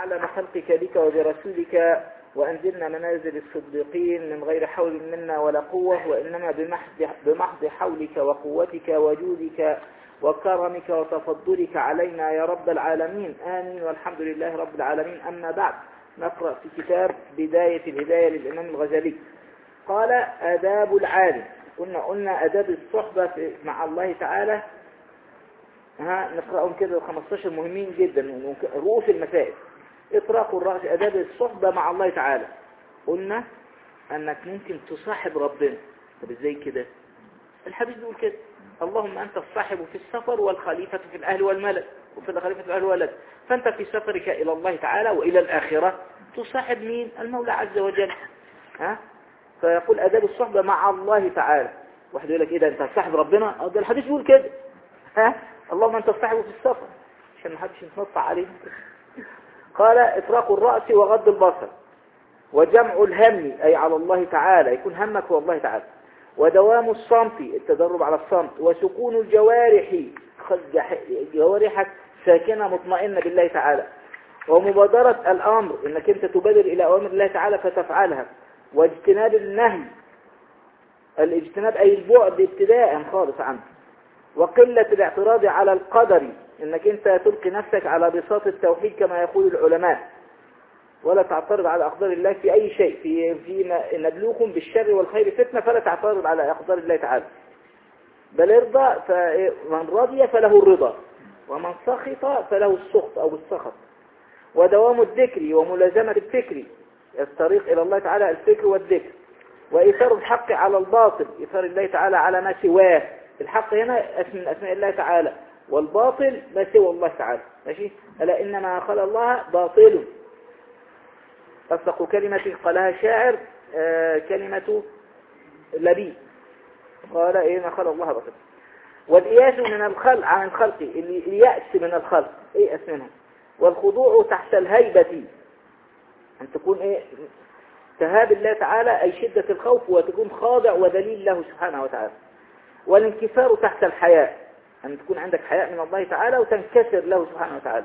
أعلم خلقك بك وبرسولك وأنزلنا منازل الصديقين من غير حول منا ولا قوة وإنما بمحض, بمحض حولك وقوتك وجودك وكرمك وتفضلك علينا يا رب العالمين آمين والحمد لله رب العالمين أما بعد نقرأ في كتاب بداية الهداية للإمام الغزالي قال آداب العالم قلنا قلنا آداب الصحبة في- مع الله تعالى ها نقرأهم كده 15 مهمين جدا رؤوس المسائل إطراق الرأس آداب الصحبة مع الله تعالى قلنا أنك ممكن تصاحب ربنا طب إزاي كده الحديث بيقول كده اللهم أنت الصاحب في السفر والخليفة في الأهل والملك وفي الخليفة في الأهل والملك فأنت في سفرك إلى الله تعالى وإلى الآخرة تصاحب مين المولى عز وجل ها فيقول أداب الصحبة مع الله تعالى واحد يقول لك إيه ده أنت صاحب ربنا أه ده الحديث بيقول كده ها اللهم أنت الصاحب في السفر عشان ما حدش يتنطع عليه قال إطراق الرأس وغض البصر وجمع الهم أي على الله تعالى يكون همك هو الله تعالى ودوام الصمت التدرب على الصمت وسكون الجوارح خذ جح- جوارحك ساكنة مطمئنة بالله تعالى ومبادرة الأمر إنك أنت تبادر إلى أوامر الله تعالى فتفعلها واجتناب النهي الاجتناب أي البعد ابتداء خالص عنه وقلة الاعتراض على القدر إنك أنت تلقي نفسك على بساط التوحيد كما يقول العلماء ولا تعترض على أقدار الله في أي شيء في فيما نبلوكم بالشر والخير فتنة فلا تعترض على أقدار الله تعالى بل ارضى فمن رضي فله الرضا ومن سخط فله السخط أو السخط ودوام الذكر وملازمة الفكر الطريق إلى الله تعالى الفكر والذكر وإيثار الحق على الباطل إيثار الله تعالى على ما سواه الحق هنا اسم من أسماء الله تعالى والباطل ما سوى الله تعالى ماشي ألا إنما خلى الله باطل أصدق كلمة قالها شاعر آه كلمة لبيب قال إيه ما خلى الله باطل والإياس من الخلق عن الخلق اللي- اليأس من الخلق إيه منهم والخضوع تحت الهيبة أن تكون إيه تهاب الله تعالى أي شدة الخوف وتكون خاضع وذليل له سبحانه وتعالى والانكسار تحت الحياء أن تكون عندك حياء من الله تعالى وتنكسر له سبحانه وتعالى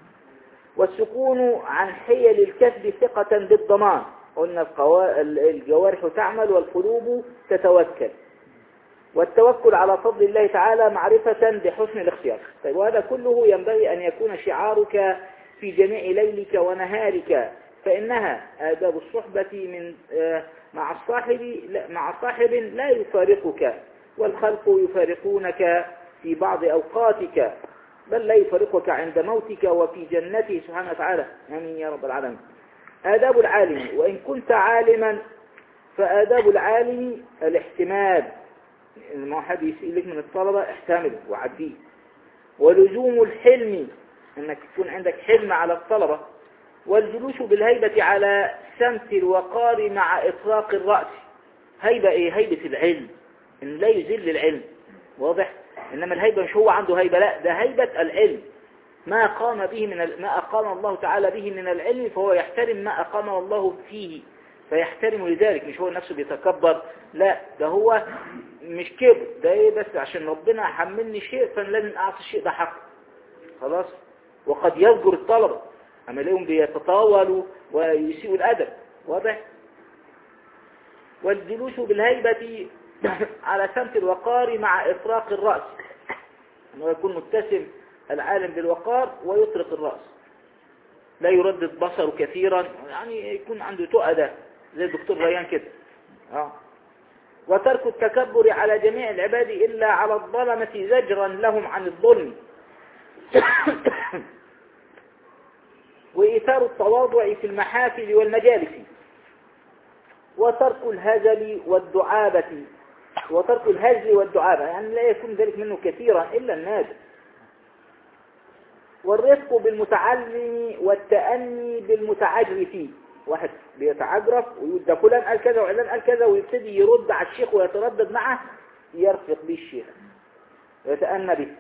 والسكون عن حيل الكسب ثقة بالضمان قلنا القوا- الجوارح تعمل والقلوب تتوكل والتوكل على فضل الله تعالى معرفة بحسن الاختيار طيب وهذا كله ينبغي أن يكون شعارك في جميع ليلك ونهارك فإنها آداب الصحبة من آه، مع الصاحب لا- مع صاحب لا يفارقك والخلق يفارقونك في بعض أوقاتك بل لا يفارقك عند موتك وفي جنته سبحانه وتعالى آمين يا رب العالمين آداب العالم وإن كنت عالما فآداب العالم الاحتمال لما حد يسألك من الطلبة احتمله وعديه ولزوم الحلم انك تكون عندك حلم على الطلبة والجلوس بالهيبة على سمت الوقار مع إطلاق الرأس هيبة ايه هيبة العلم ان لا يزل العلم واضح انما الهيبة مش هو عنده هيبة لا ده هيبة العلم ما قام به من ال- ما أقام الله تعالى به من العلم فهو يحترم ما أقامه الله فيه فيحترم لذلك مش هو نفسه بيتكبر لا ده هو مش كبر ده ايه بس عشان ربنا حملني شيء فانا لازم اعطي الشيء ده حقه خلاص وقد يزجر الطلبة اما لهم بيتطاولوا ويسيئوا الادب واضح والجلوس بالهيبة على سمت الوقار مع إطراق الرأس أنه يكون متسم العالم بالوقار ويطرق الرأس لا يردد بصره كثيرا يعني يكون عنده تؤدة زي الدكتور ريان كده آه. وترك التكبر على جميع العباد إلا على الظلمة زجرا لهم عن الظلم وإيثار التواضع في المحافل والمجالس وترك الهزل والدعابة وترك الهزل والدعابة يعني لا يكون ذلك منه كثيرا إلا النادر والرفق بالمتعلم والتأني بالمتعجرف واحد بيتعجرف ويقول ده فلان قال كذا وعلان قال كذا ويبتدي يرد على الشيخ ويتردد معه يرفق به الشيخ ويتأنى به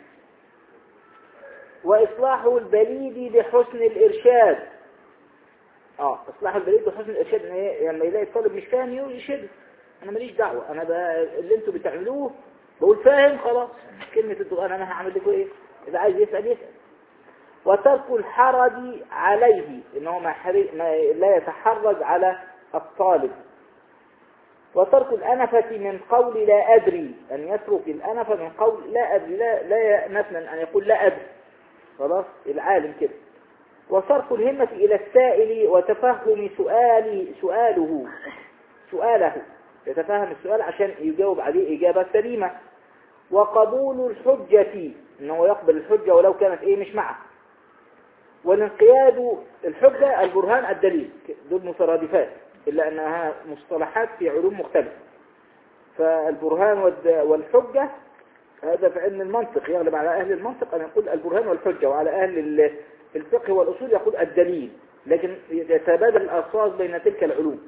وإصلاح البليد بحسن الإرشاد اه إصلاح البليد بحسن الإرشاد إن إيه؟ لما يلاقي الطالب مش فاهم يرشد أنا ماليش دعوة أنا ب... اللي أنتوا بتعملوه بقول فاهم خلاص كلمة الدعاء أنا هعمل لكم إيه إذا عايز يسأل يسأل وترك الحرج عليه إنه ما حري- ما لا يتحرج على الطالب وترك الأنفة من قول لا أدري أن يترك الأنفة من قول لا أدري لا, لا مثلا أن يقول لا أدري خلاص العالم كده وصرف الهمة إلى السائل وتفهم سؤال سؤاله سؤاله يتفهم السؤال عشان يجاوب عليه إجابة سليمة وقبول الحجة إنه يقبل الحجة ولو كانت إيه مش معه والانقياد الحجة البرهان الدليل دول مترادفات إلا أنها مصطلحات في علوم مختلفة فالبرهان والد- والحجة هذا في علم المنطق يغلب على أهل المنطق أن يقول البرهان والحجة وعلى أهل ال- الفقه والأصول يقول الدليل لكن يتبادل الألفاظ بين تلك العلوم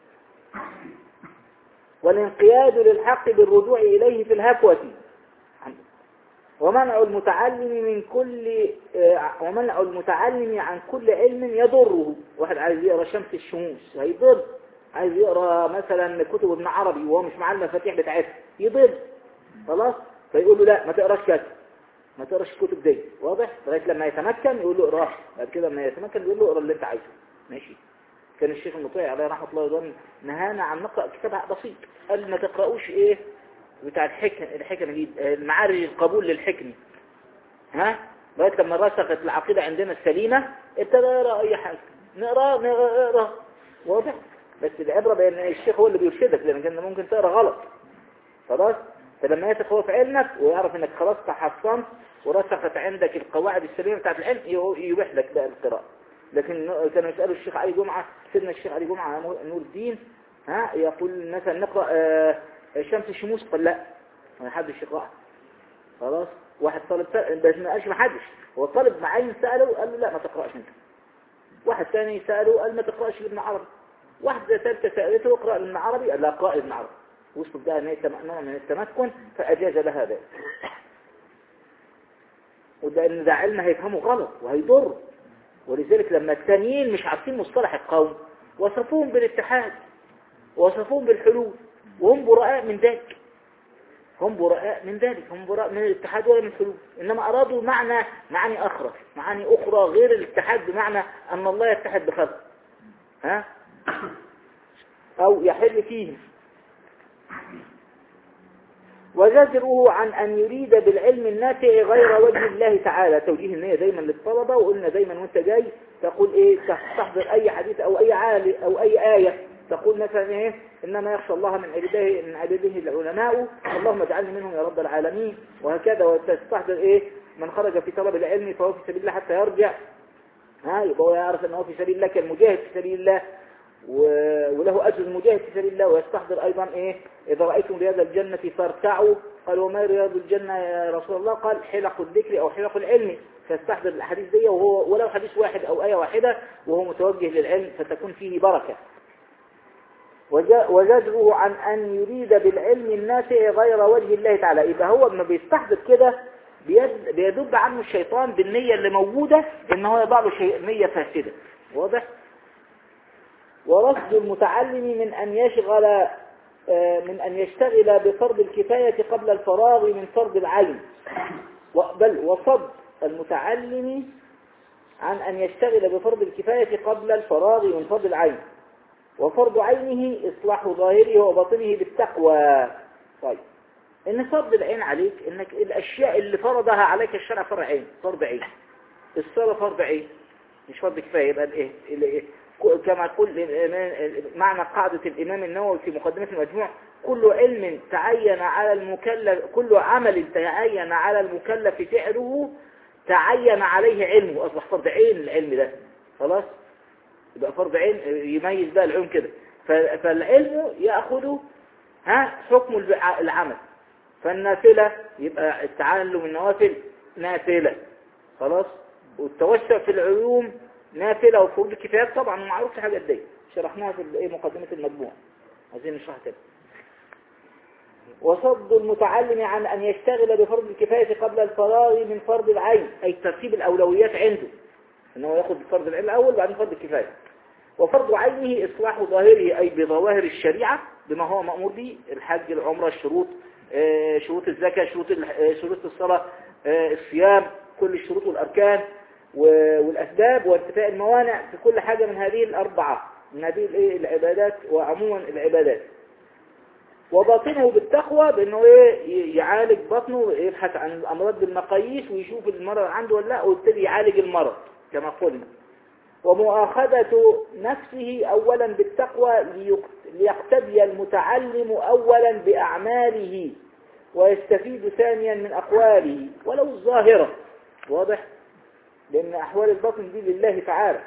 والانقياد للحق بالرجوع إليه في الهفوة ومنع المتعلم من كل آه، ومنع المتعلم عن كل علم يضره واحد عايز يقرا شمس الشموس هيضر عايز يقرا مثلا كتب ابن عربي وهو مش معاه المفاتيح بتاعتها يضر خلاص فيقول له لا ما تقراش كذا ما تقراش الكتب دي واضح لغايه لما يتمكن يقول له اقراه بعد كده لما يتمكن يقول له اقرا اللي انت عايزه ماشي كان الشيخ المطيع عليه رحمه الله يرضى نهانا عن نقرا كتاب بسيط قال ما تقراوش ايه بتاع الحكم الحكم دي المعارج القبول للحكم ها لغايه لما رسخت العقيده عندنا السليمه ابتدى يقرا اي حاجه نقرا نقرا واضح بس العبره بان الشيخ هو اللي بيرشدك لان كان ممكن تقرا غلط خلاص فلما يثق هو في علمك ويعرف انك خلاص تحصنت ورسخت عندك القواعد السليمه بتاعت العلم يبيح لك بقى القراءه لكن كانوا يسالوا الشيخ علي جمعه سيدنا الشيخ علي جمعه نور الدين ها يقول مثلا نقرا آه، شمس الشموس قال لا ما حدش يقرأها خلاص واحد طالب سأل بس ما قالش ما حدش هو الطالب معين سأله قال له لا ما تقرأش انت واحد ثاني سأله قال ما تقرأش ابن عربي واحدة ثالثة سألته اقرأ ابن عربي قال لا اقرأ ابن عربي وصل بقى ان هي تم- نوع من التمكن فأجاز لها ذلك وده ان ده علم هيفهمه غلط وهيضر ولذلك لما التانيين مش عارفين مصطلح القوم وصفوهم بالاتحاد وصفوهم بالحلول وهم براء من ذلك هم براء من ذلك هم براء من الاتحاد ولا من الحلول إنما أرادوا معنى معاني أخرى معاني أخرى غير الاتحاد بمعنى أن الله يتحد بخلقه ها أو يحل فيهم وزجره عن أن يريد بالعلم النافع غير وجه الله تعالى توجيه النية دايما للطلبة وقلنا دايما وانت جاي تقول ايه تحضر اي حديث او اي عالي او اي آية تقول مثلا ايه انما يخشى الله من عباده من عباده العلماء اللهم اجعلني منهم يا رب العالمين وهكذا وتستحضر ايه من خرج في طلب العلم فهو في سبيل الله حتى يرجع ها يبقى هو يعرف انه في سبيل الله كالمجاهد في سبيل الله و- وله أجر المجاهد في سبيل الله ويستحضر أيضا إيه إذا رأيتم رياض الجنة فارتعوا قال وما رياض الجنة يا رسول الله قال حلق الذكر أو حلق العلم فاستحضر الحديث دي وهو ولو حديث واحد أو آية واحدة وهو متوجه للعلم فتكون فيه بركة وجا- وزجره عن أن يريد بالعلم النافع غير وجه الله تعالى يبقى هو لما بيستحضر كده بيد- بيدب عنه الشيطان بالنية اللي موجودة إن هو يضع له شيء نية فاسدة واضح؟ ورصد المتعلم من أن يشغل آه، من أن يشتغل بفرض الكفاية قبل الفراغ من فرض العين و- بل وصد المتعلم عن أن يشتغل بفرض الكفاية قبل الفراغ من فرض العين وفرض عينه إصلاح ظاهره وباطنه بالتقوى طيب إن فرض العين عليك إنك الأشياء اللي فرضها عليك الشرع فرض عين فرض عين الصلاة فرض عين مش فرض كفاية يبقى الإيه الإيه كما تقول الإمام- معنى قاعدة الإمام النووي في مقدمة المجموع كل علم تعين على المكلف كل عمل تعين على المكلف فعله تعين عليه علمه أصبح فرض عين العلم ده خلاص يبقى فرض عين يميز بقى العلم كده ف- فالعلم يأخذ ها حكم الب- العمل فالنافلة يبقى التعلم النوافل نافلة خلاص والتوسع في العلوم نافلة وفروض الكفايات طبعا معروف الحاجات دي شرحناها في ال- إيه مقدمة المجموع عايزين نشرحها تاني وصد المتعلم عن أن يشتغل بفرض الكفاية قبل الفراغ من فرض العين أي ترتيب الأولويات عنده أنه يأخذ فرض العين الأول بعدين فرض الكفاية وفرض عينه إصلاح ظاهره أي بظواهر الشريعة بما هو مأمور به الحج العمرة الشروط آه، شروط الزكاة شروط ال- آه، شروط الصلاة آه، الصيام كل الشروط والأركان و- والأسباب وارتفاع الموانع في كل حاجة من هذه الأربعة من هذه الإيه؟ العبادات وعموما العبادات وباطنه بالتقوى بأنه إيه ي- يعالج بطنه يبحث عن الأمراض بالمقاييس ويشوف المرض عنده ولا لا ويبتدي يعالج المرض كما قلنا ومؤاخذة نفسه أولا بالتقوى ليق- ليقتدي المتعلم أولا بأعماله ويستفيد ثانيا من أقواله ولو الظاهرة واضح لأن أحوال الباطن دي لله تعالى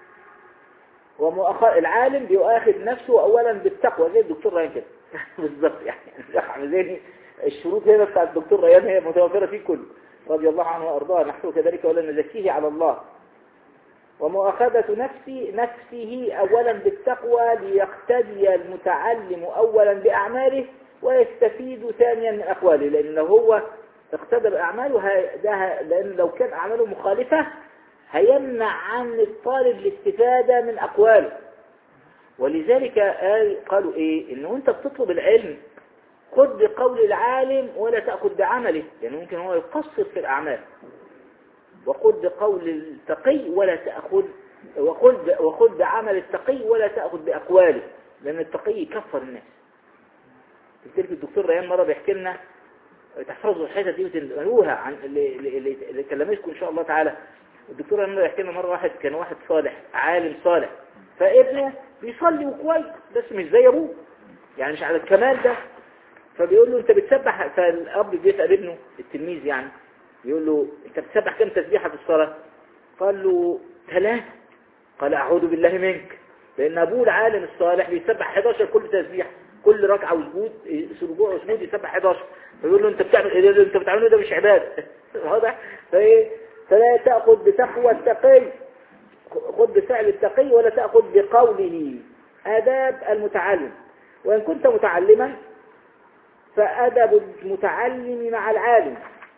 ومؤخر العالم بيؤاخذ نفسه أولا بالتقوى زي الدكتور ريان كده بالظبط يعني الشيخ زيني الشروط هنا بتاع الدكتور ريان هي متوفرة فيه كله رضي الله عنه وأرضاه نحن كذلك ولا نزكيه على الله ومؤاخذة نفسي نفسه أولا بالتقوى ليقتدي المتعلم أولا بأعماله ويستفيد ثانيا من أقواله لأن لو هو اقتدى بأعماله ه- ده ه- لأن لو كان أعماله مخالفة هيمنع عن الطالب الاستفادة من أقواله ولذلك قال- قالوا إيه إنه أنت بتطلب العلم خذ بقول العالم ولا تأخذ بعمله لأنه ممكن هو يقصر في الأعمال وخذ بقول التقي ولا تأخذ وخذ وخذ بعمل التقي ولا تأخذ بأقواله لأن التقي يكفر الناس قلت الدكتور ريان مرة بيحكي لنا تحفظوا الحتة دي وتنقلوها عن اللي, اللي, اللي اللي كلمتكم إن شاء الله تعالى الدكتور ريان بيحكي لنا مرة واحد كان واحد صالح عالم صالح فابنه بيصلي وكويس بس مش زي أبوه يعني مش على الكمال ده فبيقول له انت بتسبح فالاب بيسأل ابنه التلميذ يعني يقول له انت بتسبح كم تسبيحة في الصلاة قال له ثلاثة قال اعوذ بالله منك لان ابوه العالم الصالح بيسبح 11 كل تسبيح كل ركعة وسجود رجوع وسجود يسبح 11 فيقول له انت بتعمل ايه اللي انت بتعمله ده مش عبادة واضح فايه فلا تأخذ بتقوى التقي خذ بفعل التقي ولا تأخذ بقوله آداب المتعلم وإن كنت متعلما فأدب المتعلم مع العالم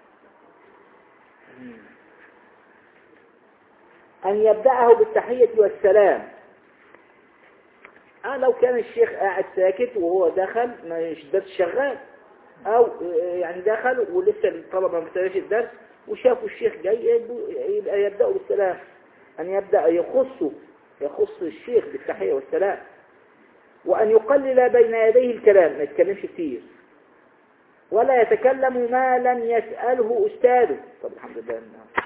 أن يبدأه بالتحية والسلام أه لو كان الشيخ قاعد ساكت وهو دخل مش درس شغال أو يعني دخل ولسه الطلبة ما ابتداش الدرس وشافوا الشيخ جاي يبقى يبدأوا بالسلام أن يبدأ يخص يخص الشيخ بالتحية والسلام وأن يقلل بين يديه الكلام ما يتكلمش كتير ولا يتكلم ما لم يسأله أستاذه طب الحمد لله إنه.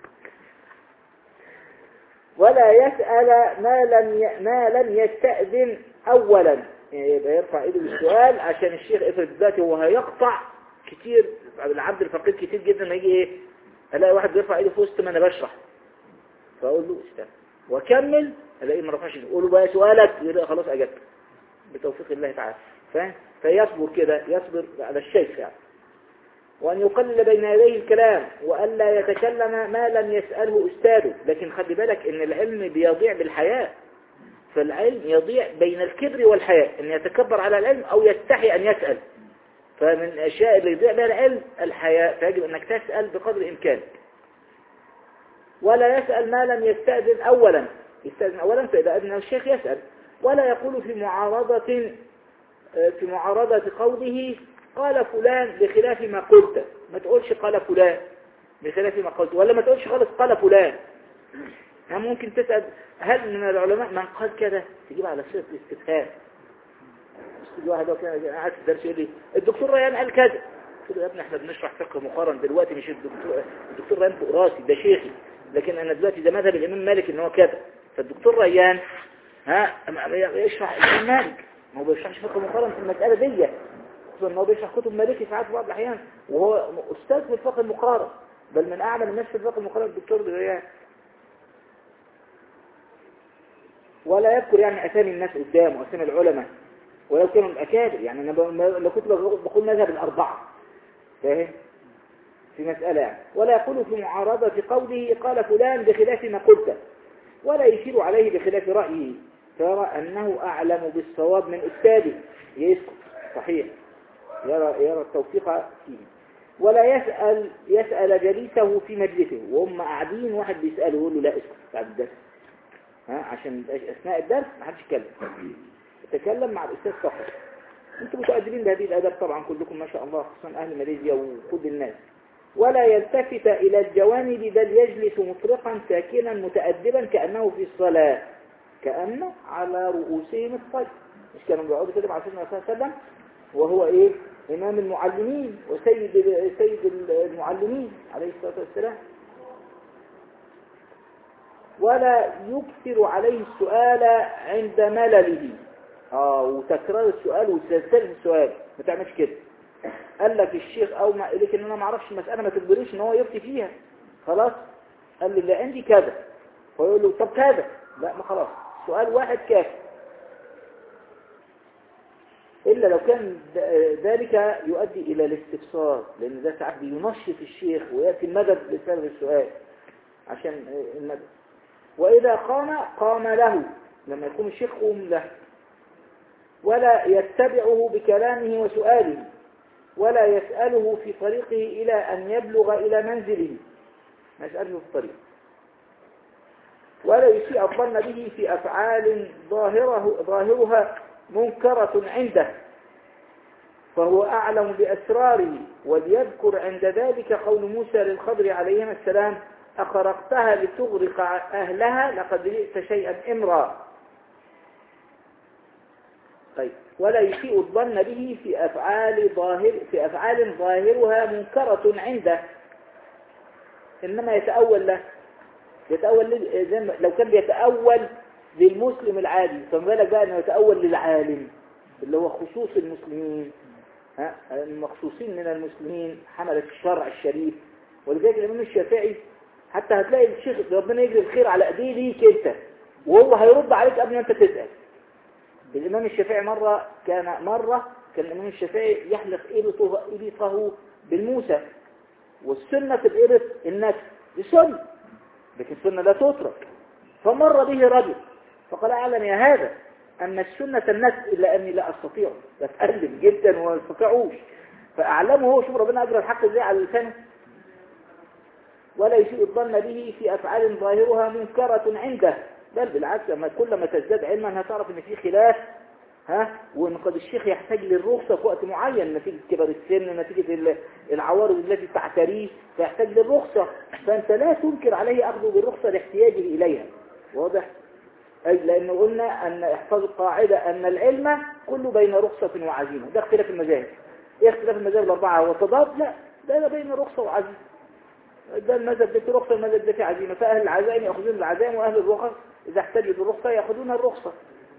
ولا يسأل ما لم ي... ما لم يستأذن أولا يعني يبقى يرفع ايده بالسؤال عشان الشيخ افرض دلوقتي هو هيقطع كتير العبد الفقير كتير جدا ما يجي ايه الاقي واحد بيرفع ايده في وسط ما انا بشرح فاقول له استنى واكمل الاقيه ما رفعش اقول له بقى سؤالك يقول لي خلاص اجبت بتوفيق الله تعالى فاهم فيصبر كده يصبر على الشيخ يعني وأن يقلل بين يديه الكلام وألا يتكلم ما لم يسأله أستاذه لكن خلي بالك إن العلم بيضيع بالحياة فالعلم يضيع بين الكبر والحياء أن يتكبر على العلم أو يستحي أن يسأل فمن الأشياء اللي يضيع بها العلم الحياء فيجب أنك تسأل بقدر إمكانك ولا يسأل ما لم يستأذن أولا يستأذن أولا فإذا أذن الشيخ يسأل ولا يقول في معارضة في معارضة قوله قال فلان بخلاف ما قلت ما تقولش قال فلان بخلاف ما قلت ولا ما تقولش خالص قال فلان يعني ممكن تسأل هل من العلماء من قال كذا تجيب على صيغه الاستفهام مش تيجي واحد كده قاعد في الدرس يقول لي الدكتور ريان قال كذا قلت له يا ابني احنا بنشرح فقه مقارن دلوقتي مش الدكتور الدكتور ريان فوق راسي ده شيخي لكن انا دلوقتي ده مذهب الامام مالك ان هو كذا فالدكتور ريان ها يشرح الامام مالك ما هو بيشرحش فقه مقارن في المسألة دي خصوصا ان هو بيشرح كتب مالكي ساعات في بعض الاحيان وهو استاذ في الفقه المقارن بل من اعلم الناس في الفقه المقارن الدكتور ريان ولا يذكر يعني اسامي الناس قدامه اسامي العلماء ولو كانوا الاكابر يعني انا لو كنت بقول مذهب الاربعه فاهم في مسألة يعني ولا يقول في معارضة قوله قال فلان بخلاف ما قلت ولا يشير عليه بخلاف رأيه فيرى أنه أعلم بالصواب من أستاذه يسكت صحيح يرى, يرى التوفيق فيه ولا يسأل يسأل جليسه في مجلسه وهم قاعدين واحد بيسأله يقول له لا اسكت بعد الدرس ها عشان أثناء الدرس ما حدش يتكلم تكلم مع الأستاذ فقط انتم متأدبين بهذه الأدب طبعا كلكم ما شاء الله خصوصا أهل ماليزيا وكل الناس ولا يلتفت إلى الجوانب بل يجلس مطرقا ساكنا متأدبا كأنه في الصلاة كأن على رؤوسهم الطيب مش كانوا بيقعدوا كده مع سيدنا صلى الله عليه وسلم وهو ايه امام المعلمين وسيد سيد المعلمين عليه الصلاة والسلام ولا يكثر عليه السؤال عند ملله اه وتكرار السؤال وسلسلة السؤال ما تعملش كده قال لك الشيخ او ما قالك ان انا ما اعرفش المسألة ما تجبريش ان هو يفتي فيها خلاص قال لي اللي عندي كذا فيقول له طب كذا لا ما خلاص سؤال واحد كافي إلا لو كان ذلك يؤدي إلى الاستفسار لأن ده ساعات بينشط الشيخ ويأتي المدد بسبب السؤال عشان المدد وإذا قام قام له لما يكون الشيخ قوم له ولا يتبعه بكلامه وسؤاله ولا يسأله في طريقه إلى أن يبلغ إلى منزله ما يسأله في الطريق ولا يسيء الظن به في أفعال ظاهره ظاهرها منكرة عنده فهو أعلم بأسراره وليذكر عند ذلك قول موسى للخضر عليهما السلام أخرقتها لتغرق أهلها لقد جئت شيئا إمرا طيب ولا يسيء الظن به في أفعال ظاهر في أفعال ظاهرها منكرة عنده إنما يتأول له يتأول لو كان بيتأول للمسلم العادي فما بالك بقى انه يتأول للعالم اللي هو خصوص المسلمين ها المخصوصين من المسلمين حملة الشرع الشريف ولذلك الإمام الشافعي حتى هتلاقي الشيخ ربنا يجري الخير على ايديه ليك انت وهو هيرد عليك قبل ما انت تسأل الإمام الشافعي مرة كان مرة كان الإمام الشافعي يحلق إبطه, إبطه بالموسى والسنة في الإبط النفس دي سنة لكن السنة لا تترك فمر به رجل فقال أعلم يا هذا أن السنة النفس إلا أني لا أستطيع بتألم جدا وما استطيعوش فأعلمه هو شوف ربنا أجرى الحق ازاي على لسانه ولا يسيء الظن به في أفعال ظاهرها منكرة عنده بل بالعكس لما كلما تزداد علما هتعرف ان في خلاف ها وان قد الشيخ يحتاج للرخصة في وقت معين نتيجة كبر السن نتيجة العوارض التي تعتريه فيحتاج للرخصة فانت لا تنكر عليه اخذه بالرخصة لاحتياجه اليها واضح أي لأنه قلنا أن احفظ القاعدة أن العلم كله بين رخصة وعزيمة ده اختلاف المذاهب ايه اختلاف المذاهب الأربعة هو تضاد لا ده بين رخصة وعزيمة ده المذهب ده في رخصة المذهب ده في عزيمة فأهل العزائم يأخذون العزائم وأهل الرخص إذا احتاجوا بالرخصة يأخذون الرخصة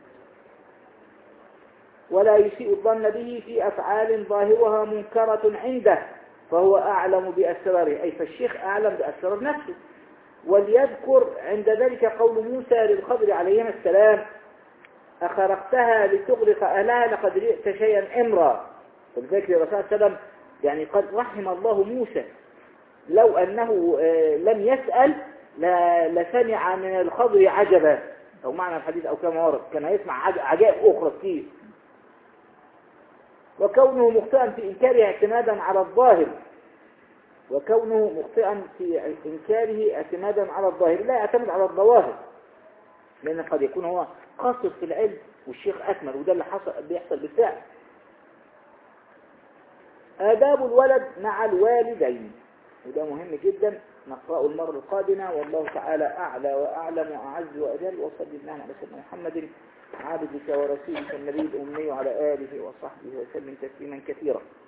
ولا يسيء الظن به في أفعال ظاهرها منكرة عنده فهو أعلم بأسراره أي فالشيخ أعلم بأسرار نفسه وليذكر عند ذلك قول موسى للخضر عليهما السلام أخرقتها لتغرق أهلها لقد جئت شيئا إمرا ولذلك الرسول صلى الله عليه وسلم يعني قد رحم الله موسى لو أنه لم يسأل لسمع من الخضر عجبا أو معنى الحديث أو كما ورد كان يسمع عجائب أخرى كثير وكونه مخطئا في إنكاره اعتمادا على الظاهر وكونه مخطئا في إنكاره اعتمادا على الظاهر لا يعتمد على الظواهر لأن قد يكون هو قاصر في العلم والشيخ أكمل وده اللي حصل بيحصل بالفعل آداب الولد مع الوالدين وده مهم جدا نقرأه المرة القادمة والله تعالى أعلى وأعلم وأعز وأجل وصلي الله على سيدنا محمد عبدك ورسولك النبي الأمي وعلى آله وصحبه وسلم تسليما كثيرا